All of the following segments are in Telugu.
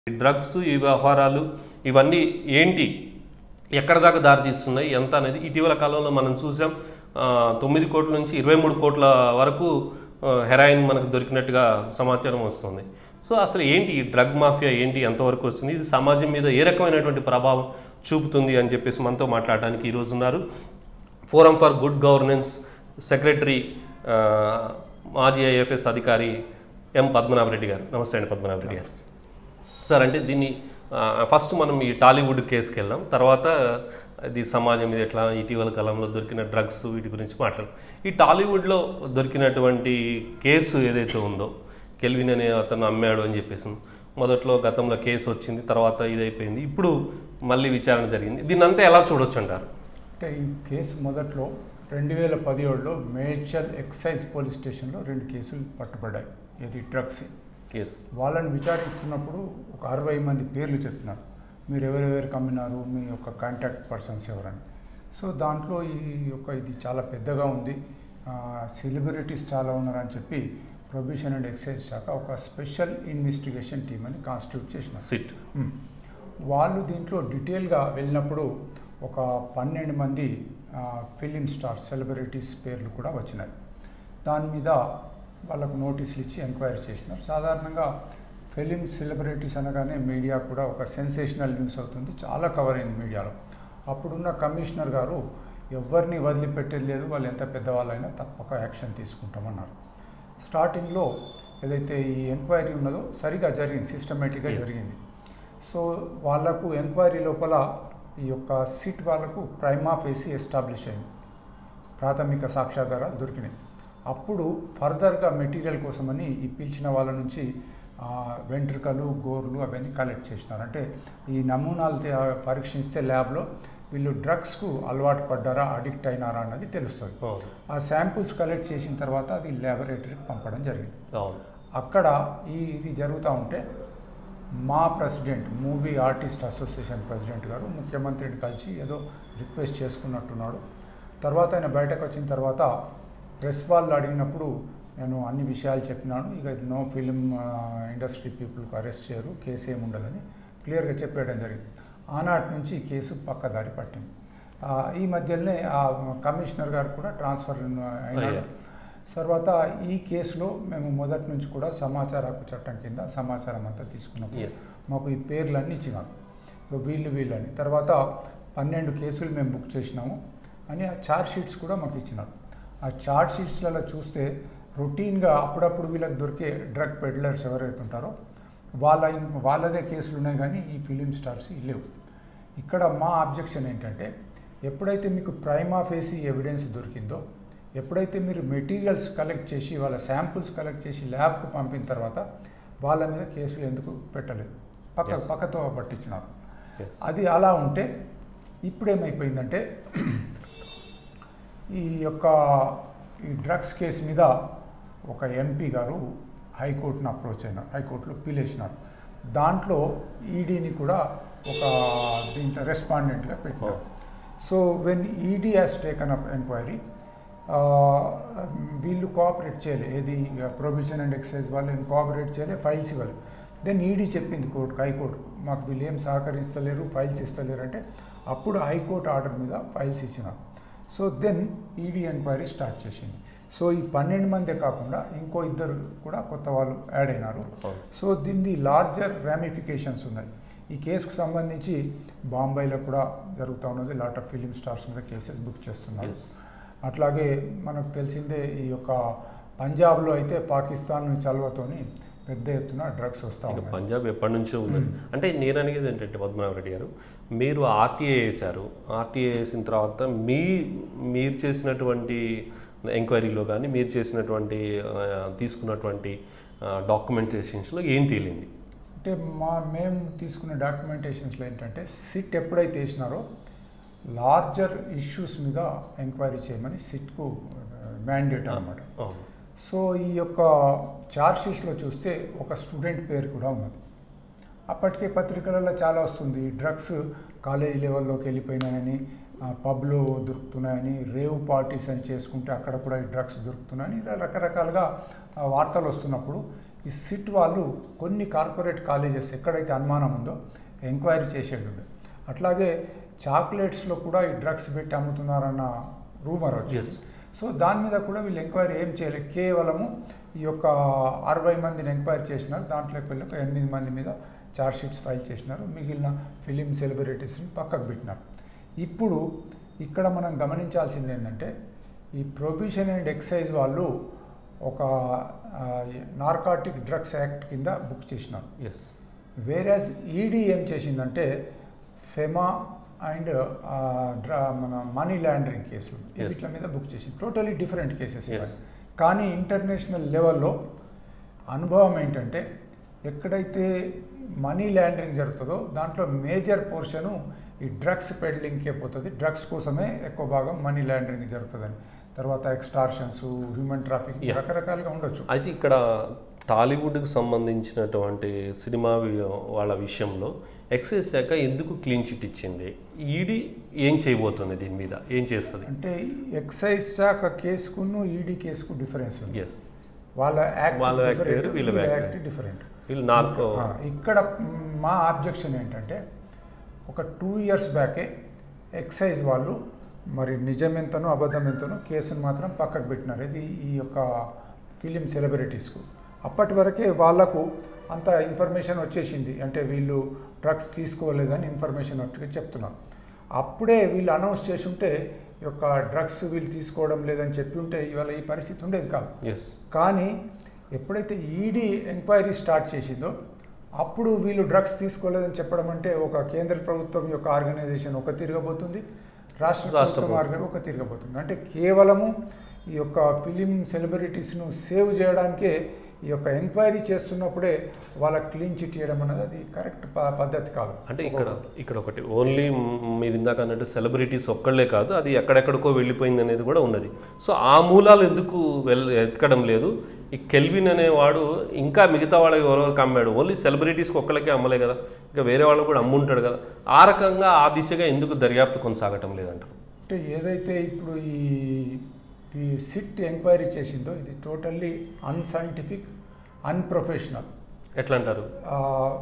ఈ డ్రగ్స్ ఈ వ్యవహారాలు ఇవన్నీ ఏంటి ఎక్కడ దాకా దారితీస్తున్నాయి ఎంత అనేది ఇటీవల కాలంలో మనం చూసాం ఆ, తొమ్మిది కోట్ల నుంచి ఇరవై మూడు కోట్ల వరకు ఆ, హెరాయిన్ మనకు దొరికినట్టుగా సమాచారం వస్తుంది సో అసలు ఏంటి ఈ డ్రగ్ మాఫియా ఏంటి ఎంతవరకు వస్తుంది ఇది సమాజం మీద ఏ రకమైనటువంటి ప్రభావం చూపుతుంది అని చెప్పేసి మనతో మాట్లాడడానికి ఈరోజు ఉన్నారు forum for good governance secretary ఆ, మాజీ ఐఎఫ్ఎస్ అధికారి ఎం పద్మనాభరెడ్డి గారు నమస్తే అండి పద్మనాభరెడ్డి గారు సార్ అంటే దీన్ని ఆ, ఫస్ట్ మనం ఈ టాలీవుడ్ కేసుకి వెళ్దాం తర్వాత ఇది సమాజం మీద ఎట్లా ఇటీవల కాలంలో దొరికిన డ్రగ్స్ వీటి గురించి మాట్లాడదాం ఈ టాలీవుడ్లో దొరికినటువంటి కేసు ఏదైతే ఉందో కెల్విన్ అనే అతను అమ్మాడు అని చెప్పేసి మొదట్లో గతంలో కేసు వచ్చింది తర్వాత ఇదైపోయింది ఇప్పుడు మళ్ళీ విచారణ జరిగింది దీన్ని అంతా ఎలా చూడొచ్చు అంటారు అంటే ఈ కేసు మొదట్లో రెండు వేల పదిహేడులో మేడ్చల్ ఎక్సైజ్ పోలీస్ స్టేషన్లో రెండు కేసులు పట్టుబడ్డాయి ఇది డ్రగ్స్ ఎస్ వాళ్ళని విచారిస్తున్నప్పుడు ఒక అరవై మంది పేర్లు చెప్తున్నారు మీరు ఎవరెవరికి అమ్మినారు మీ యొక్క కాంటాక్ట్ పర్సన్స్ ఎవరని సో దాంట్లో ఈ యొక్క ఇది చాలా పెద్దగా ఉంది సెలబ్రిటీస్ చాలా ఉన్నారని చెప్పి ప్రొబిషన్ అండ్ ఎక్సైజ్ శాఖ ఒక స్పెషల్ ఇన్వెస్టిగేషన్ టీమ్ అని కాన్స్టిట్యూట్ చేసినారు సిట్ మ్మ్. వాళ్ళు దీంట్లో డీటెయిల్గా వెళ్ళినప్పుడు ఒక పన్నెండు మంది ఫిలిం స్టార్స్ సెలబ్రిటీస్ పేర్లు కూడా వచ్చినాయి దాని మీద వాళ్ళకు నోటీసులు ఇచ్చి ఎంక్వైరీ చేసినారు సాధారణంగా ఫిలిం సెలబ్రిటీస్ అనగానే మీడియా కూడా ఒక సెన్సేషనల్ న్యూస్ అవుతుంది చాలా కవర్ అయింది మీడియాలో అప్పుడున్న కమిషనర్ గారు ఎవరిని వదిలిపెట్టేది లేదు వాళ్ళు ఎంత పెద్దవాళ్ళైనా తప్పక యాక్షన్ తీసుకుంటామన్నారు స్టార్టింగ్లో ఏదైతే ఈ ఎంక్వైరీ ఉన్నదో సరిగా జరిగింది సిస్టమేటిక్గా జరిగింది సో వాళ్ళకు ఎంక్వైరీ లోపల ఈ యొక్క సిట్ వాళ్ళకు ప్రైమా ఫేసి ఎస్టాబ్లిష్ అయింది ప్రాథమిక సాక్ష్యాధారాలు దొరికినాయి అప్పుడు ఫర్దర్గా మెటీరియల్ కోసమని ఈ పిలిచిన వాళ్ళ నుంచి ఆ, వెంట్రుకలు గోర్లు అవన్నీ కలెక్ట్ చేసినారు అంటే ఈ నమూనాలు తే- పరీక్షిస్తే ల్యాబ్లో వీళ్ళు డ్రగ్స్కు అలవాటు పడ్డారా అడిక్ట్ అయినారా అన్నది తెలుస్తుంది అవును ఆ శాంపుల్స్ కలెక్ట్ చేసిన తర్వాత అది ల్యాబొరేటరీకి పంపడం జరిగింది అవును అక్కడ ఈ ఇది జరుగుతూ ఉంటే మా president movie artist association president గారు ముఖ్యమంత్రిని కలిసి ఏదో రిక్వెస్ట్ చేసుకున్నట్టున్నాడు తర్వాత ఆయన బయటకు వచ్చిన తర్వాత ప్రెస్ వాళ్ళు అడిగినప్పుడు నేను అన్ని విషయాలు చెప్పినాను ఇక నో ఫిలిం ఇండస్ట్రీ పీపుల్కి అరెస్ట్ చేయరు కేసు ఏమి ఉండదని క్లియర్గా చెప్పేయడం జరిగింది ఆనాటి నుంచి ఈ కేసు పక్కదారి పట్టింది ఆ, ఈ మధ్యలోనే ఆ కమిషనర్ గారు కూడా ట్రాన్స్ఫర్ అయినాడు అయ్యారు. తర్వాత ఈ కేసులో మేము మొదటి నుంచి కూడా సమాచార హక్కు చట్టం కింద సమాచారం అంతా తీసుకున్నప్పుడు Yes. మాకు ఈ పేర్లన్నీ ఇచ్చినారు ఇగో వీళ్ళు వీళ్ళని తర్వాత పన్నెండు కేసులు మేము బుక్ చేసినాము అని ఆ చార్జ్ షీట్స్ కూడా మాకు ఇచ్చినారు ఆ చార్జ్ షీట్స్లలో చూస్తే రొటీన్గా అప్పుడప్పుడు వీళ్ళకి దొరికే డ్రగ్ పెడ్లర్స్ ఎవరైతే ఉంటారో వాళ్ళ వాళ్ళదే కేసులు ఉన్నాయి కానీ ఈ ఫిలిం స్టార్స్ ఇవి లేవు ఇక్కడ మా అబ్జెక్షన్ ఏంటంటే ఎప్పుడైతే మీకు ప్రైమా ఫేసి ఎవిడెన్స్ దొరికిందో ఎప్పుడైతే మీరు మెటీరియల్స్ కలెక్ట్ చేసి వాళ్ళ శాంపుల్స్ కలెక్ట్ చేసి ల్యాబ్కు పంపిన తర్వాత వాళ్ళ మీద కేసులు ఎందుకు పెట్టలేదు పక్క Yes. పక్కతో పట్టించినారు Yes. అది అలా ఉంటే ఇప్పుడేమైపోయిందంటే ఈ యొక్క ఈ డ్రగ్స్ కేసు మీద ఒక ఎంపీ గారు హైకోర్టును అప్రోచ్ అయినారు హైకోర్టులో పిలేసినారు దాంట్లో ఈడీని కూడా ఒక దీంట్లో రెస్పాండెంట్గా పెట్టినారు so when ED has taken up enquiry వీళ్ళు కోఆపరేట్ చేయలే ఏది ప్రొవిజన్ అండ్ ఎక్సైజ్ వాళ్ళు ఏం కోఆపరేట్ చేయలే ఫైల్స్ ఇవ్వాలి దెన్ ఈడీ చెప్పింది కోర్టుకు హైకోర్టు మాకు వీళ్ళు ఏం సహకరిస్తలేరు ఫైల్స్ ఇస్తలేరు అంటే అప్పుడు హైకోర్టు ఆర్డర్ మీద ఫైల్స్ ఇచ్చినారు so then ED enquiry start చేసింది సో ఈ పన్నెండు మందే కాకుండా ఇంకో ఇద్దరు కూడా కొత్త వాళ్ళు యాడ్ అయినారు అవును. సో దీన్ని లార్జర్ రామిఫికేషన్స్ ఉన్నాయి ఈ కేసుకు సంబంధించి బాంబేలో కూడా జరుగుతూ ఉన్నది లాట్ ఆఫ్ ఫిలిం స్టార్స్ మీద కేసెస్ బుక్ చేస్తున్నారు Yes. అట్లాగే మనకు తెలిసిందే ఈ యొక్క పంజాబ్లో అయితే పాకిస్తాన్ చల్వతోని పెద్ద ఎత్తున డ్రగ్స్ వస్తూ ఇక ఉన్నాయి పంజాబ్ ఎప్పటి నుంచో ఉంది అంటే నేను అనేది ఏంటంటే పద్మనాభరెడ్డి గారు మీరు ఆర్టీఏ వేశారు ఆర్టీఏ వేసిన తర్వాత మీ మీరు చేసినటువంటి ఎంక్వైరీలో కానీ మీరు చేసినటువంటి ఆ, తీసుకున్నటువంటి డాక్యుమెంటేషన్స్లో ఏం తేలింది అంటే మా మేము తీసుకున్న డాక్యుమెంటేషన్స్లో ఏంటంటే సిట్ ఎప్పుడైతే వేసినారో లార్జర్ ఇష్యూస్ మీద ఎంక్వైరీ చేయమని సిట్కు మ్యాండేట్ అనమాట అవును సో ఈ యొక్క చార్జ్ షీట్స్లో చూస్తే ఒక స్టూడెంట్ పేరు కూడా ఉన్నది అప్పటికే పత్రికలలో చాలా వస్తుంది డ్రగ్స్ కాలేజీ లెవెల్లోకి వెళ్ళిపోయినాయని ఆ, పబ్లో దొరుకుతున్నాయని రేవ్ పార్టీస్ అని చేసుకుంటే అక్కడ కూడా ఈ డ్రగ్స్ దొరుకుతున్నాయని ఇలా రకరకాలుగా ఆ, వార్తలు వస్తున్నప్పుడు ఈ సిట్ వాళ్ళు కొన్ని కార్పొరేట్ కాలేజెస్ ఎక్కడైతే అనుమానం ఉందో ఎంక్వైరీ చేసేది ఉండే అట్లాగే చాక్లెట్స్లో కూడా ఈ డ్రగ్స్ పెట్టి అమ్ముతున్నారన్న రూమర్ Yes. వచ్చింది సో దాని మీద కూడా వీళ్ళు ఎంక్వైరీ ఏం చేయలేదు కేవలము ఈ యొక్క అరవై మందిని ఎంక్వైరీ చేసినారు దాంట్లోకి వెళ్ళి ఒక ఎనిమిది మంది మీద చార్జ్ షీట్స్ ఫైల్ చేసినారు మిగిలిన ఫిలిం సెలబ్రిటీస్ని పక్కకు పెట్టినారు ఇప్పుడు ఇక్కడ మనం గమనించాల్సింది ఏంటంటే ఈ ప్రొబిషన్ అండ్ ఎక్సైజ్ వాళ్ళు ఒక నార్కాటిక్ డ్రగ్స్ యాక్ట్ కింద బుక్ చేసినారు ఎస్ వేరేజ్ ఈడీ ఏం చేసిందంటే ఫెమా అండ్ డ్రా మన మనీ లాండరింగ్ కేసులు Yes. వీటి మీద బుక్ చేసింది టోటలీ డిఫరెంట్ కేసెస్ Yes. కానీ ఇంటర్నేషనల్ లెవెల్లో అనుభవం ఏంటంటే ఎక్కడైతే మనీ లాండరింగ్ జరుగుతుందో దాంట్లో మేజర్ పోర్షను ఈ డ్రగ్స్ పెడ్లింగ్కే పోతుంది డ్రగ్స్ కోసమే ఎక్కువ భాగం మనీ లాండరింగ్ జరుగుతుందని తర్వాత ఎక్స్టార్షన్స్ హ్యూమన్ ట్రాఫిక్ Yeah. రకరకాలుగా ఉండొచ్చు అయితే ఇక్కడ టాలీవుడ్కి సంబంధించినటువంటి సినిమా వి- వాళ్ళ విషయంలో ఎక్సైజ్ శాఖ ఎందుకు క్లీన్ చిట్ ఇచ్చింది ఈడీ ఏం చేయబోతుంది దీని మీద ఏం చేస్తుంది అంటే ఎక్సైజ్ శాఖ కేసుకును ఈడీ కేసుకు డిఫరెన్స్ ఉంది ఎస్ వాళ్ళ యాక్ట్ వాళ్ళ యాక్ట్ డిఫరెంట్ వేరు, వీళ్ళ వీళ్ళ యాక్ట్ యాక్ట్ వేరు. డిఫరెంట్ వీళ్ళు నార్కో ఆ, ఇక్కడ మ్, మా ఆబ్జెక్షన్ ఏంటంటే ఒక టూ ఇయర్స్ బ్యాకే ఎక్సైజ్ వాళ్ళు మరి నిజం ఎంతనో అబద్ధం ఎంతనో కేసును మాత్రం పక్కకు పెట్టినారు ఇది ఈ యొక్క ఫిలిం సెలబ్రిటీస్కు అప్పటి వరకే వాళ్లకు అంత ఇన్ఫర్మేషన్ వచ్చేసింది అంటే వీళ్ళు డ్రగ్స్ తీసుకోలేదని ఇన్ఫర్మేషన్ వచ్చి చెప్తున్నారు అప్పుడే వీళ్ళు అనౌన్స్ చేసి ఉంటే ఈ యొక్క డ్రగ్స్ వీళ్ళు తీసుకోవడం లేదని చెప్పి ఉంటే ఇవాళ ఈ పరిస్థితి ఉండేది కాదు ఎస్ కానీ ఎప్పుడైతే ఈడీ ఎంక్వైరీ స్టార్ట్ చేసిందో అప్పుడు వీళ్ళు డ్రగ్స్ తీసుకోలేదని చెప్పడం అంటే ఒక కేంద్ర ప్రభుత్వం యొక్క ఆర్గనైజేషన్ ఒక తిరగబోతుంది రాష్ట్ర రాష్ట్ర ప్రభుత్వం ఆర్గనైజేషన్ ఒక తిరగబోతుంది అంటే కేవలము ఈ యొక్క ఫిలిం సెలబ్రిటీస్ను సేవ్ చేయడానికే ఈ యొక్క ఎంక్వైరీ చేస్తున్నప్పుడే వాళ్ళకి క్లీన్ చిట్ చేయడం అనేది అది కరెక్ట్ ప- పద్ధతి కాదు అంటే ఇక్కడ ఇక్కడ ఒకటి ఓన్లీ మీరు ఇందాక అన్నట్టు సెలబ్రిటీస్ ఒక్కళ్ళే కాదు అది ఎక్కడెక్కడికో వెళ్ళిపోయింది అనేది కూడా ఉన్నది సో ఆ మూలాలు ఎందుకు వెల్ ఎత్తకడం లేదు ఈ కెల్విన్ అనేవాడు ఇంకా మిగతా వాళ్ళకి ఎవరెవరికి అమ్మాడు ఓన్లీ సెలబ్రిటీస్కి ఒక్కళ్ళకే అమ్మలే కదా ఇంకా వేరే వాళ్ళు కూడా అమ్ముంటాడు కదా ఆ రకంగా ఆ దిశగా ఎందుకు దర్యాప్తు కొనసాగటం లేదంటారు అంటే ఏదైతే ఇప్పుడు ఈ ఈ సిట్ ఎంక్వైరీ చేసిందో ఇది టోటల్లీ అన్సైంటిఫిక్ అన్ప్రొఫెషనల్ ఎట్లా అంటారు ఆ,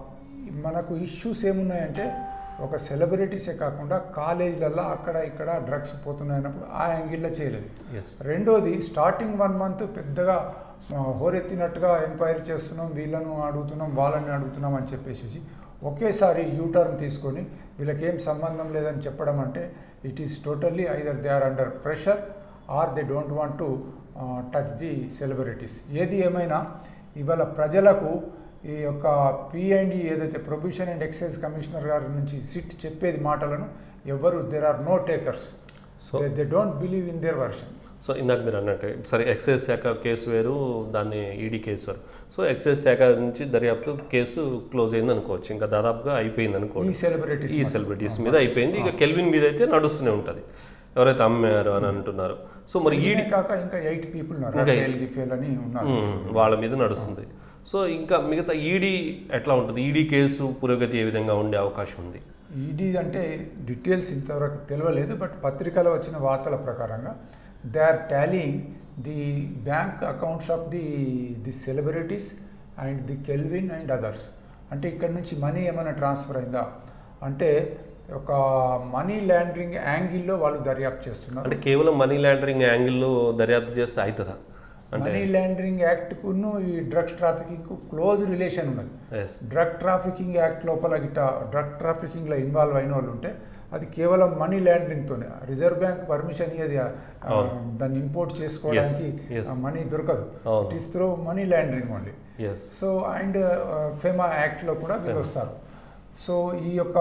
మనకు ఇష్యూస్ ఏమున్నాయంటే ఒక సెలబ్రిటీసే కాకుండా కాలేజీలలో అక్కడ ఇక్కడ డ్రగ్స్ పోతున్నాయన్నప్పుడు ఆ యాంగిల్లో చేయలేదు ఎస్ రెండోది స్టార్టింగ్ వన్ మంత్ పెద్దగా ఆ, హోరెత్తినట్టుగా ఎంక్వైరీ చేస్తున్నాం వీళ్ళను అడుగుతున్నాం వాళ్ళని అడుగుతున్నాం అని చెప్పేసి ఒకేసారి యూటర్న్ తీసుకొని వీళ్ళకి ఏం సంబంధం లేదని చెప్పడం అంటే it is totally either they are under pressure or they don't want to touch the celebrities ఏది ఏమైనా ఇవాళ ప్రజలకు ఈ యొక్క పిఎండి ఏదైతే ప్రొబ్యూషన్ అండ్ ఎక్సైజ్ కమిషనర్ గారి నుంచి సిట్ చెప్పేది మాటలను ఎవరు there are no takers so they don't believe in their version so ఇందాక మీరు అన్నట్టు సరే ఎక్సైజ్ శాఖ కేసు వేరు దాన్ని ఈడీ కేసు వేరు సో ఎక్సైజ్ శాఖ నుంచి దర్యాప్తు కేసు క్లోజ్ అయింది అనుకోవచ్చు ఇంకా దాదాపుగా అయిపోయింది ఈ అనుకోవచ్చు సెలబ్రిటీస్ ఈ సెలబ్రిటీస్ మీద అయిపోయింది ఇక కెల్విన్ మీద అయితే నడుస్తూనే ఉంటుంది ఎవరైతే అమ్మారు అని అంటున్నారు సో మరి ఈడీ ఈడీ కాక ఇంకా ఎయిట్ పీపుల్ ఉన్నారు ఇంకా రఫేల్ గిఫేల్ అని ఉన్నారు మ్మ్. వాళ్ళ మీద నడుస్తుంది సో ఇంకా మిగతా ఈడీ ఎట్లా ఉంటుంది ఈడీ కేసు పురోగతి ఏ విధంగా ఉండే అవకాశం ఉంది ఈడీ అంటే డీటెయిల్స్ ఇంతవరకు తెలియలేదు బట్ పత్రికలో వచ్చిన వార్తల ప్రకారంగా they are tallying the bank accounts of the the celebrities and the Kelvin and others అంటే ఇక్కడ నుంచి మనీ ఏమైనా ట్రాన్స్ఫర్ అయిందా అంటే ఒక మనీ లాండరింగ్ యాంగిల్లో వాళ్ళు దర్యాప్తు చేస్తున్నారు అంటే కేవలం మనీ లాండరింగ్ యాంగిల్లో దర్యాప్తు చేస్తే అవుతుందా అంటే మనీ లాండరింగ్ యాక్ట్కును ఈ డ్రగ్స్ ట్రాఫికింగ్కు క్లోజ్ రిలేషన్ ఉన్నది ఎస్ డ్రగ్ ట్రాఫికింగ్ యాక్ట్ లోపల గిట్ట డ్రగ్ ట్రాఫికింగ్లో ఇన్వాల్వ్ అయిన వాళ్ళు ఉంటే అది కేవలం మనీ లాండరింగ్తోనే రిజర్వ్ బ్యాంక్ పర్మిషన్ ఇయ్యది ఆ, అవును. దాన్ని ఇంపోర్ట్ చేసుకోవడానికి Yes, yes. మనీ దొరకదు అవును. It is through money laundering only yes so and FEMA యాక్ట్లో కూడా వీళ్ళు వస్తారు సో ఈ యొక్క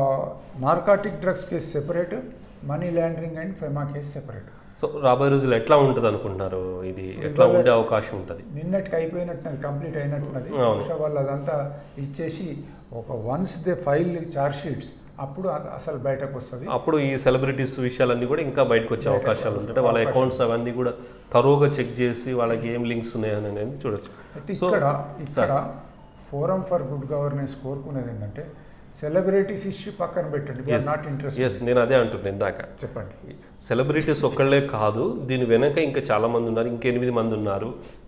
narcotic drugs case separate money laundering and FEMA case separate so రాబోయే రోజులు ఎట్లా ఉంటుంది అనుకుంటున్నారు ఇది ఎట్లా ఉండే అవకాశం ఉంటుంది నిన్నటికి అయిపోయినట్టున్నది కంప్లీట్ అయినట్టున్నది అవును. బహుశా వాళ్ళు అదంతా ఇచ్చేసి ఒక once they file charge sheets అప్పుడు అ- అసలు బయటకు వస్తుంది అప్పుడు ఈ సెలబ్రిటీస్ విషయాలన్నీ కూడా ఇంకా బయటకు వచ్చే బయటకు అవకాశాలు వచ్చే ఉంటాయి వాళ్ళ అవకాశం. అకౌంట్స్ అవన్నీ కూడా తరోగా చెక్ చేసి వాళ్ళకి ఏం లింక్స్ ఉన్నాయని అనేది చూడొచ్చు అయితే సో ఇక్కడ ఇక్కడ ఫోరం ఫర్ గుడ్ గవర్నెన్స్ కోరుకునేది ఏంటంటే సెలబ్రిటీస్ ఇష్యూ పక్కన పెట్టండి they are not interest yes నేను అదే అంటున్నాను ఇందాక చెప్పండి సెలబ్రిటీస్ ఒక్కళ్ళే కాదు దీని వెనక ఇంకా చాలా మంది ఉన్నారు ఇంకా ఎనిమిది మంది ఉన్నారు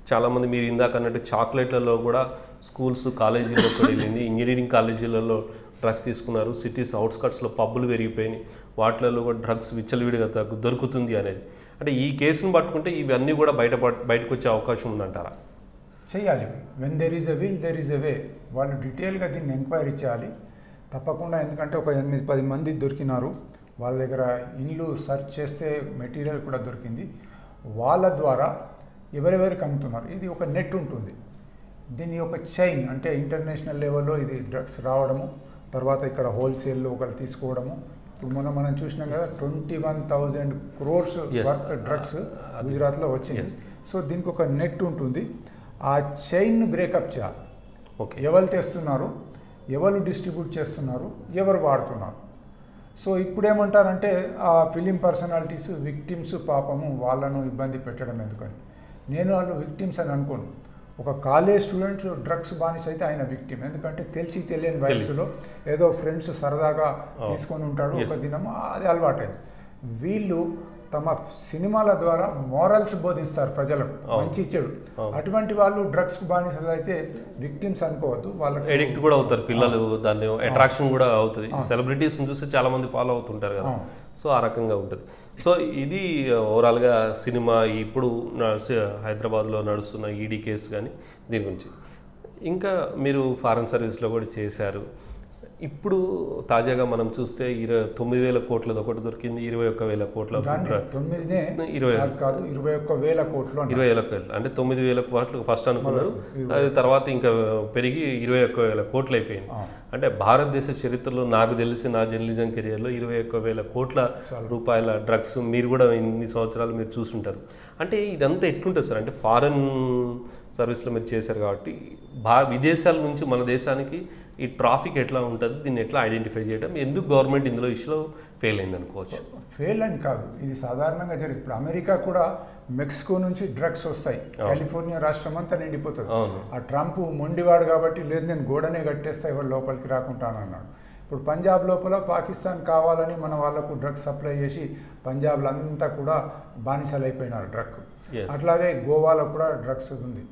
చాలామంది మీరు ఇందాక అన్నట్టు చాక్లెట్లలో కూడా స్కూల్స్ కాలేజీలో కూడా వెళ్ళింది ఇంజనీరింగ్ కాలేజీలలో డ్రగ్స్ తీసుకున్నారు సిటీస్ అవుట్స్కట్స్లో పబ్బులు పెరిగిపోయినాయి వాటిలలో కూడా డ్రగ్స్ విచ్చలవిడిగా తగ్గు- దొరుకుతుంది అనేది అంటే ఈ కేసును పట్టుకుంటే ఇవన్నీ కూడా బయట బయటకు వచ్చే అవకాశం ఉందంటారా చేయాలి when there is a will there is a way వాళ్ళు డీటెయిల్గా దీన్ని ఎంక్వైరీ చేయాలి తప్పకుండా ఎందుకంటే ఒక ఎనిమిది పది మంది దొరికినారు వాళ్ళ దగ్గర ఇండ్లు సెర్చ్ చేస్తే మెటీరియల్ కూడా దొరికింది వాళ్ళ ద్వారా ఎవరెవరికి అమ్ముతున్నారు ఇది ఒక నెట్ ఉంటుంది దీని ఒక చైన్ అంటే ఇంటర్నేషనల్ లెవెల్లో ఇది డ్రగ్స్ రావడము తర్వాత ఇక్కడ హోల్సేల్లో ఒకరు తీసుకోవడము ఇప్పుడు మొన్న మనం చూసినాం కదా twenty one thousand crores Yes. Worth drugs గుజరాత్లో వచ్చింది Yes. సో దీనికి ఒక నెట్ ఉంటుంది ఆ చైన్ బ్రేకప్ చేయాలి ఓకే ఎవరు తెస్తున్నారు ఎవరు డిస్ట్రిబ్యూట్ చేస్తున్నారు ఎవరు వాడుతున్నారు సో ఇప్పుడు ఏమంటారంటే ఆ ఫిలిం పర్సనాలిటీస్ విక్టిమ్స్ పాపము వాళ్ళను ఇబ్బంది పెట్టడం ఎందుకని నేను వాళ్ళు విక్టిమ్స్ అని అనుకోను ఒక కాలేజ్ స్టూడెంట్ డ్రగ్స్ బానిస అయితే ఆయన విక్టిమ్ ఎందుకంటే తెలిసి తెలియని వయసులో ఏదో ఫ్రెండ్స్ సరదాగా తీసుకొని ఉంటాడు ఒక Yes. దినము అది అలవాటైంది వీళ్ళు తమ సినిమాల ద్వారా మోరల్స్ బోధిస్తారు ప్రజలకు అవును. మంచి చెడు అవును. అటువంటి వాళ్ళు డ్రగ్స్ బానిసలు అయితే విక్టిమ్స్ అనుకోవద్దు వాళ్ళకి ఎడిక్ట్ కూడా అవుతారు పిల్లలు దాన్ని అట్రాక్షన్ కూడా అవుతుంది ఆ. సెలబ్రిటీస్ చూసి చాలా మంది ఫాలో అవుతుంటారు కదా ఆ. సో ఆ రకంగా ఉంటుంది సో ఇది ఓవరాల్గా సినిమా ఇప్పుడు నా- సి- హైదరాబాద్లో నడుస్తున్న ఈడీ కేసు కానీ దీని గురించి ఇంకా మీరు ఫారెన్ సర్వీస్లో కూడా చేశారు ఇప్పుడు తాజాగా మనం చూస్తే ఇరవై తొమ్మిది వేల కోట్లది ఒకటి దొరికింది ఇరవై ఒక్క వేల కోట్ల దాన్ని తొమ్మిదినే ఇరవై కాదు కాదు ఇరవై ఒక్క వేల కోట్లు అన్నారు. ఇరవై వేల కోట్లు అంటే తొమ్మిది వేల కోట్లు ఫస్ట్ అనుకున్నారు ఇరవై. అది తర్వాత ఇంకా పెరిగి ఇరవై ఒక్క వేల కోట్లు అయిపోయింది ఆ. అంటే భారతదేశ చరిత్రలో నాకు తెలిసి నా జర్నలిజం కెరియర్లో ఇరవై ఒక్క వేల కోట్ల రూపాయల డ్రగ్స్ మీరు కూడా ఇన్ని సంవత్సరాలు మీరు చూసుంటారు అంటే ఇదంతా ఎట్లుంటుంది సార్ అంటే ఫారెన్ సర్వీస్లో మీరు చేశారు కాబట్టి భా విదేశాల నుంచి మన దేశానికి ఈ ట్రాఫిక్ ఎట్లా ఉంటుంది దీన్ని ఎట్లా ఐడెంటిఫై చేయడం ఎందుకు గవర్నమెంట్ ఇందులో ఇష్యూలో ఫెయిల్ అయింది అనుకోవచ్చు ఫెయిల్ అని కాదు ఇది సాధారణంగా జరిగింది ఇప్పుడు అమెరికా కూడా మెక్సికో నుంచి డ్రగ్స్ వస్తాయి కాలిఫోర్నియా రాష్ట్రం అంతా నిండిపోతుంది అవును ఆ ట్రంప్ మొండివాడు కాబట్టి లేదు నేను గోడనే కట్టేస్తా ఎవరు లోపలికి రాకుంటానన్నాడు ఇప్పుడు పంజాబ్ లోపల పాకిస్తాన్ కావాలని మన వాళ్ళకు డ్రగ్స్ సప్లై చేసి పంజాబ్లో అంతా కూడా బానిసలు అయిపోయినారు డ్రగ్ Yes. అట్లాగే గోవాలో కూడా డ్రగ్స్ ఉంది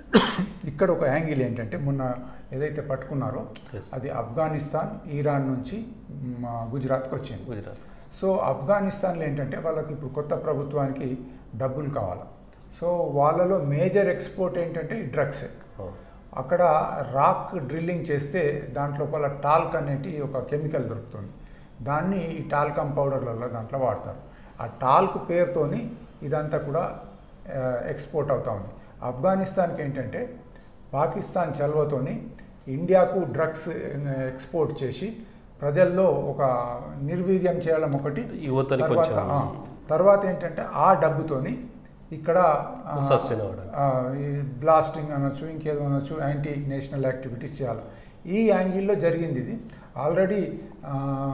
ఇక్కడ ఒక యాంగిల్ ఏంటంటే మొన్న ఏదైతే పట్టుకున్నారో Yes. అది ఆఫ్ఘనిస్తాన్ ఈరాన్ నుంచి మ, గుజరాత్కి వచ్చింది గుజరాత్ సో ఆఫ్ఘనిస్తాన్లో ఏంటంటే వాళ్ళకి ఇప్పుడు కొత్త ప్రభుత్వానికి డబ్బులు కావాలి సో వాళ్ళలో మేజర్ ఎక్స్పోర్ట్ ఏంటంటే ఈ డ్రగ్స్ అవును. అక్కడ రాక్ డ్రిల్లింగ్ చేస్తే దాంట్లో లోపల టాల్క్ అనేటి ఒక కెమికల్ దొరుకుతుంది దాన్ని ఈ టాల్కమ్ పౌడర్లలో దాంట్లో వాడతారు ఆ టాల్క్ పేరుతోని ఇదంతా కూడా ఆ, ఎక్స్పోర్ట్ అవుతా ఉంది ఆఫ్ఘనిస్తాన్కి ఏంటంటే పాకిస్తాన్ చల్వతోని ఇండియాకు డ్రగ్స్ ఎక్స్పోర్ట్ చేసి ప్రజల్లో ఒక నిర్వీర్యం చేయడం ఒకటి యువతని తర్వాత కొంచెం ఆ, తర్వాత ఏంటంటే ఆ డబ్బుతోని ఇక్కడ ఆ, Sustain అవ్వడానికి. ఆ, ఈ బ్లాస్టింగ్ అనొచ్చు ఇంకేదో అనొచ్చు యాంటీ నేషనల్ యాక్టివిటీస్ చేయాలి ఈ యాంగిల్లో జరిగింది ఇది ఆల్రెడీ ఆ,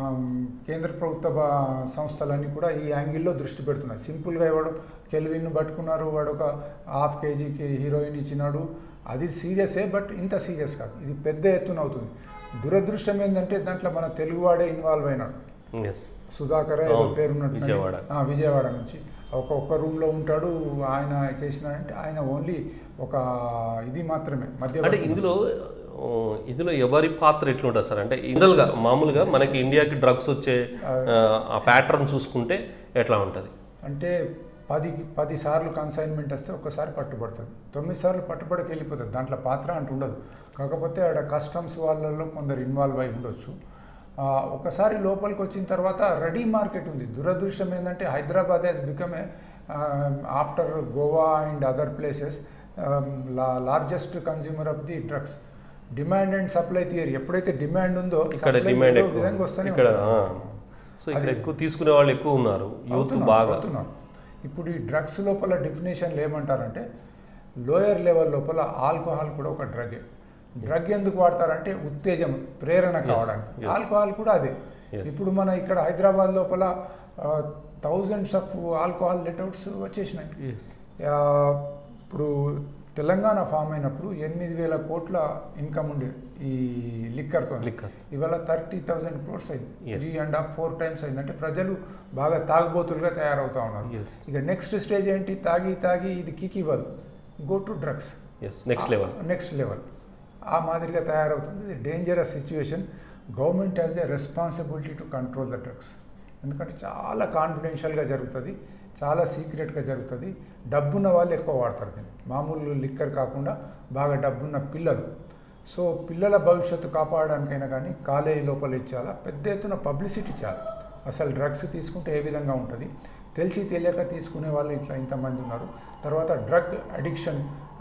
కేంద్ర ప్రభుత్వ బా- సంస్థలన్నీ కూడా ఈ యాంగిల్లో దృష్టి పెడుతున్నాయి సింపుల్గా ఎవడు కెల్విన్ పట్టుకున్నారు వాడు ఒక హాఫ్ కేజీకి హీరోయిన్ ఇచ్చినాడు అది సీరియసే బట్ ఇంత సీరియస్ కాదు ఇది పెద్ద ఎత్తున అవుతుంది దురదృష్టం ఏంటంటే దాంట్లో మన తెలుగువాడే ఇన్వాల్వ్ అయినాడు ఎస్ సుధాకర్ ఏదో అవును, పేరున్నట్టు విజయవాడ. ఆ, విజయవాడ నుంచి ఒక ఒక్క రూమ్లో ఉంటాడు ఆయన చేసినాడంటే ఆయన ఓన్లీ ఒక ఇది మాత్రమే మధ్య అంటే ఇందులో ఆ, ఇందులో ఎవరి పాత్ర ఎట్లుంటుంది సార్ అంటే ఇందులోగా మామూలుగా మనకి ఇండియాకి డ్రగ్స్ వచ్చే ఆ, ఆ ప్యాటర్న్ చూసుకుంటే ఎట్లా ఉంటుంది అంటే పది పది సార్లు కన్సైన్మెంట్ వస్తే ఒక్కసారి పట్టుబడుతుంది తొమ్మిది సార్లు పట్టుబడికి వెళ్ళిపోతుంది దాంట్లో పాత్ర అంటూ ఉండదు కాకపోతే ఆడ కస్టమ్స్ వాళ్ళల్లో కొందరు ఇన్వాల్వ్ అయి ఉండొచ్చు ఆ, ఒకసారి లోపలికి వచ్చిన తర్వాత రెడీ మార్కెట్ ఉంది దురదృష్టం ఏంటంటే Hyderabad has become a after Goa and other places largest consumer of the drugs demand and supply theory ఎప్పుడైతే డిమాండ్ ఉందో ఇక్కడ supply డిమాండ్ ఏదో ఎక్కువ విధంగా వస్తూనే ఇక్కడ ఉంటుంది. సో ఇక్కడ ఎక్కువ తీసుకునే వాళ్ళు ఎక్కువ ఉన్నారు యూత్ అవుతున్నారు, బాగా అవుతున్నారు. ఇప్పుడు ఈ డ్రగ్స్ లోపల డెఫినేషన్లు ఏమంటారంటే లోయర్ లెవెల్ లోపల ఆల్కహాల్ కూడా ఒక డ్రగ్ డ్రగ్ ఎందుకు వాడతారంటే ఉత్తేజం ప్రేరణ కావడానికి yes. ఆల్కహాల్ కూడా అదే Yes. ఇప్పుడు మన ఇక్కడ హైదరాబాద్ లోపల థౌజండ్స్ ఆఫ్ ఆల్కహాల్ లెటౌట్స్ వచ్చేసినాయి ఎస్ ఆ, ఇప్పుడు తెలంగాణ ఫామ్ అయినప్పుడు ఎనిమిది వేల కోట్ల ఇన్కమ్ ఉండే ఈ లిక్కర్తో లిక్కర్ ఇవాళ థర్టీ థౌసండ్ క్రోర్స్ అయింది Yes. Three and half four times అయింది అంటే ప్రజలు బాగా తాగుబోతులుగా తయారవుతా ఉన్నారు ఎస్ ఇక నెక్స్ట్ స్టేజ్ ఏంటి తాగి తాగి ఇది కిక్ ఇవ్వదు go to drugs yes next level next level ఆ మాదిరిగా తయారవుతుంది ఇది dangerous situation government has a responsibility to control the drugs ఎందుకంటే చాలా కాన్ఫిడెన్షియల్గా జరుగుతుంది చాలా సీక్రెట్గా జరుగుతుంది డబ్బున్న వాళ్ళు ఎక్కువ వాడతారు దీన్ని మామూలు లిక్కర్ కాకుండా బాగా డబ్బున్న పిల్లలు సో పిల్లల భవిష్యత్తు కాపాడడానికైనా కానీ కాలేజీ లోపల ఇచ్చాలా పెద్ద ఎత్తున పబ్లిసిటీ చేయాలి అసలు డ్రగ్స్ తీసుకుంటే ఏ విధంగా ఉంటుంది తెలిసి తెలియక తీసుకునే వాళ్ళు ఇట్లా ఇంతమంది ఉన్నారు తర్వాత డ్రగ్ అడిక్షన్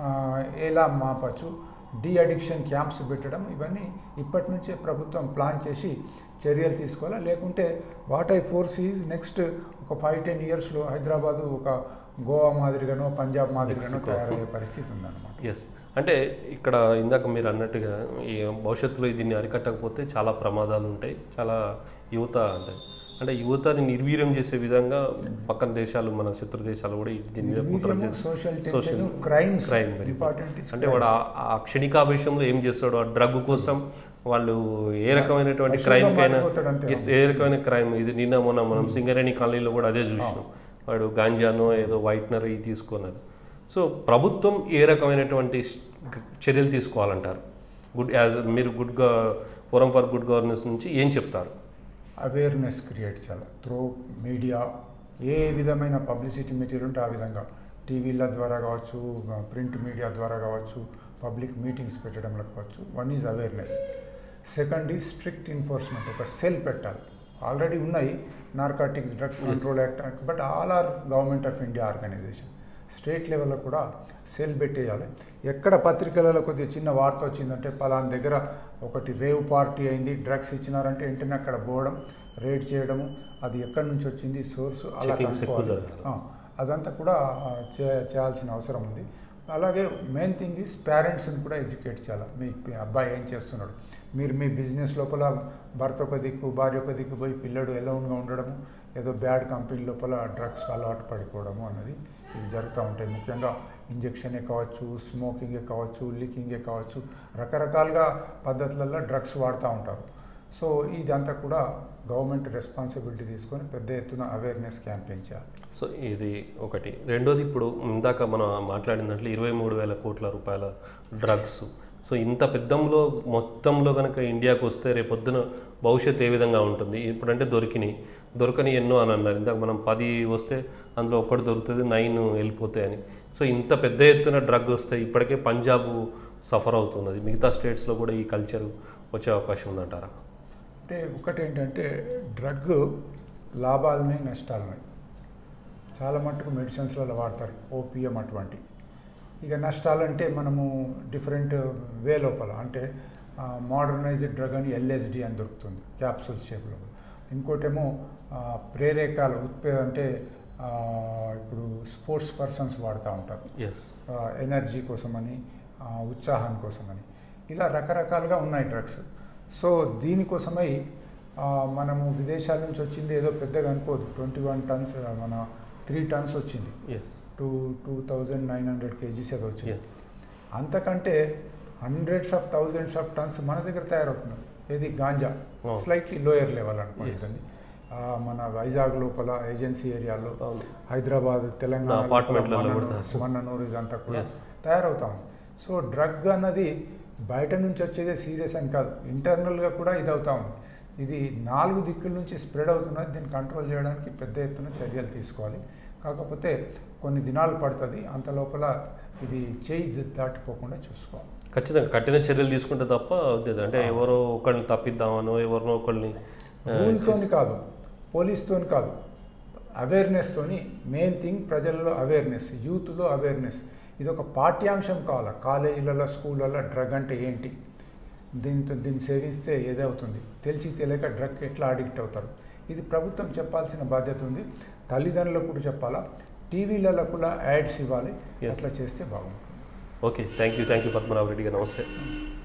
ఎలా మాపచ్చు డి అడిక్షన్ క్యాంప్స్ పెట్టడం ఇవన్నీ ఇప్పటి నుంచే ప్రభుత్వం ప్లాన్ చేసి చర్యలు తీసుకోవాలా లేకుంటే what I force is next ఒక ఫైవ్ టెన్ ఇయర్స్లో హైదరాబాదు ఒక గోవా మాదిరిగానో పంజాబ్ మాదిరిగానో Mexico. తయారయ్యే పరిస్థితి ఉందన్నమాట ఎస్ అంటే ఇక్కడ ఇందాక మీరు అన్నట్టుగా ఈ భవిష్యత్తులో దీన్ని అరికట్టకపోతే చాలా ప్రమాదాలు ఉంటాయి చాలా యువత అంటే అంటే యువతని నిర్వీర్యం చేసే విధంగా పక్కన దేశాలు మన శత్రు దేశాలు కూడా దీని మీద కుట్రలు చేసి- social social tension crimes crime very important అంటే వాడు ఆ- ఆ క్షణికావేశంలో ఏం చేస్తాడు ఆ డ్రగ్ కోసం వాళ్ళు ఏ రకమైనటువంటి పశువుగా క్రైమ్ కైనా మారిపోతాడు అంతే. Yes, ఏ రకమైన క్రైమ్ ఇది నిన్న మొన్న మనం సింగరేణి కాలనీలో కూడా అదే చూసినాం వాడు గాంజానో ఏదో వైట్నర్ ఇది తీసుకున్నారు సో ప్రభుత్వం ఏ రకమైనటువంటి స్- చర్యలు తీసుకోవాలంటారు గుడ్ యాజ్ మీరు good forum for good governance నుంచి ఏం చెప్తారు అవేర్నెస్ క్రియేట్ చేయాలి త్రూ మీడియా ఏ విధమైన పబ్లిసిటీ మెటీరియల్ ఉంటే ఆ విధంగా టీవీల ద్వారా కావచ్చు ప్రింట్ మీడియా ద్వారా కావచ్చు పబ్లిక్ మీటింగ్స్ పెట్టడంలో కావచ్చు one is awareness second is strict enforcement ఒక సెల్ పెట్టాలి ఆల్రెడీ ఉన్నాయి narcotics drug control act but all are government of India organisation state లెవెల్లో కూడా సెల్ పెట్టేయాలి ఎక్కడ పత్రికలలో కొద్దిగా చిన్న వార్త వచ్చిందంటే పలానా దగ్గర ఒకటి రేవ్ పార్టీ అయింది డ్రగ్స్ ఇచ్చినారంటే వెంటనే అక్కడ పోవడం రేడ్ చేయడము అది ఎక్కడి నుంచి వచ్చింది సోర్స్ అలా Checkings ఎక్కువ కనుక్కోవాలి. జరగాలి. ఆ, అదంతా కూడా ఆ, చే చేయాల్సిన అవసరం ఉంది అలాగే మెయిన్ థింగ్ ఈజ్ పేరెంట్స్ని కూడా ఎడ్యుకేట్ చేయాలి మీ మీ అబ్బాయి ఏం చేస్తున్నాడు మీరు మీ బిజినెస్ లోపల భర్త ఒక దిక్కు భార్య ఒక దిక్కు పోయి పిల్లడు ఎలోన్గా ఉండడము ఏదో బ్యాడ్ కంపెనీ లోపల డ్రగ్స్ అలవాటు పడిపోవడము అన్నది ఇవి జరుగుతూ ఉంటాయి ముఖ్యంగా ఇంజెక్షనే కావచ్చు స్మోకింగే కావచ్చు లీకింగే కావచ్చు రకరకాలుగా పద్ధతులలో డ్రగ్స్ వాడుతూ ఉంటారు సో ఇదంతా కూడా గవర్నమెంట్ రెస్పాన్సిబిలిటీ తీసుకొని పెద్ద ఎత్తున అవేర్నెస్ క్యాంపెయిన్ చేయాలి సో ఇది ఒకటి రెండోది ఇప్పుడు ఇందాక మనం మాట్లాడిన దాంట్లో ఇరవై మూడు వేల కోట్ల రూపాయల డ్రగ్స్ సో ఇంత పెద్దంలో మొత్తంలో కనుక ఇండియాకు వస్తే రేపొద్దున భవిష్యత్తు ఏ విధంగా ఉంటుంది ఇప్పుడంటే దొరికినాయి దొరకని ఎన్నో అని అన్నారు ఇందాక మనం పది వస్తే అందులో ఒక్కటి దొరుకుతుంది నైన్ వెళ్ళిపోతాయని సో ఇంత పెద్ద ఎత్తున డ్రగ్ వస్తే ఇప్పటికే పంజాబ్ సఫర్ అవుతున్నది మిగతా స్టేట్స్లో కూడా ఈ కల్చర్ వచ్చే అవకాశం ఉందంటారా అంటే ఒకటి ఏంటంటే డ్రగ్ లాభాలున్నాయి నష్టాలున్నాయి చాలా మట్టుకు మెడిసిన్స్లలో వాడతారు ఓపిఎం అటువంటి ఇక నష్టాలంటే మనము డిఫరెంట్ వే లోపల అంటే మోడర్నైజ్డ్ డ్రగ్ అని ఎల్ఎస్డి అని దొరుకుతుంది క్యాప్సూల్ షేప్లో ఇంకోటేమో ఆ, ప్రేరేకాలు ఉత్పే అంటే ఆ, ఇప్పుడు స్పోర్ట్స్ పర్సన్స్ వాడుతూ ఉంటారు ఎస్ ఆ, ఎనర్జీ కోసమని ఆ, ఉత్సాహం కోసమని ఇలా రకరకాలుగా ఉన్నాయి డ్రగ్స్ సో దీనికోసమై ఆ, మనము విదేశాల నుంచి వచ్చింది ఏదో పెద్దగా అనుకోదు ట్వంటీ వన్ టన్స్ ఆ, మన త్రీ టన్స్ వచ్చింది yes two two thousand nine hundred kgs ఏదో వచ్చింది Yeah. అంతకంటే hundreds of thousands of tons మన దగ్గర తయారవుతున్నాయి ఏది ganja Oh. Slightly lower level అనుకోండి Yes. దాన్ని. ఆ, మన వైజాగ్ లోపల ఏజెన్సీ ఏరియాలో అవును హైదరాబాద్ తెలంగాణ నా apartmentలలో లోపల కూడా మన్ననూరు- మన్ననూరు ఇదంతా కూడా Yes. తయారవుతా ఉంది సో డ్రగ్ అన్నది బయట నుంచి వచ్చేదే సీరియస్ అని కాదు ఇంటర్నల్గా కూడా ఇది అవుతా ఉంది ఇది నాలుగు దిక్కుల నుంచి స్ప్రెడ్ అవుతున్నది దీన్ని కంట్రోల్ చేయడానికి పెద్ద ఎత్తున చర్యలు తీసుకోవాలి కాకపోతే కొన్ని దినాలు పడుతుంది అంత లోపల ఇది చేయి దాటిపోకుండా చూసుకోవాలి ఖచ్చితంగా కఠిన చర్యలు తీసుకుంటే తప్ప ఉండేది అంటే ఎవరో ఒకళ్ళని తప్పిద్దామనో ఎవరినో ఒకళ్ళని ఆ, రూల్తోని కాదు పోలీస్తోని కాదు అవేర్నెస్తోని మెయిన్ థింగ్ ప్రజల్లో అవేర్నెస్ యూత్లో అవేర్నెస్ ఇది ఒక పాఠ్యాంశం కావాలి కాలేజీలలో స్కూళ్ళలో డ్రగ్ అంటే ఏంటి దీంతో దీన్ని సేవిస్తే ఏదవుతుంది తెలిసి తెలియక డ్రగ్ ఎట్లా అడిక్ట్ అవుతారు ఇది ప్రభుత్వం చెప్పాల్సిన బాధ్యత ఉంది తల్లిదండ్రులకు కూడా చెప్పాలా టీవీలలో కూడా యాడ్స్ ఇవ్వాలి Yes. అట్లా చేస్తే బాగుంటుంది okay thank you thank you Padmanabha Reddy గారు నమస్తే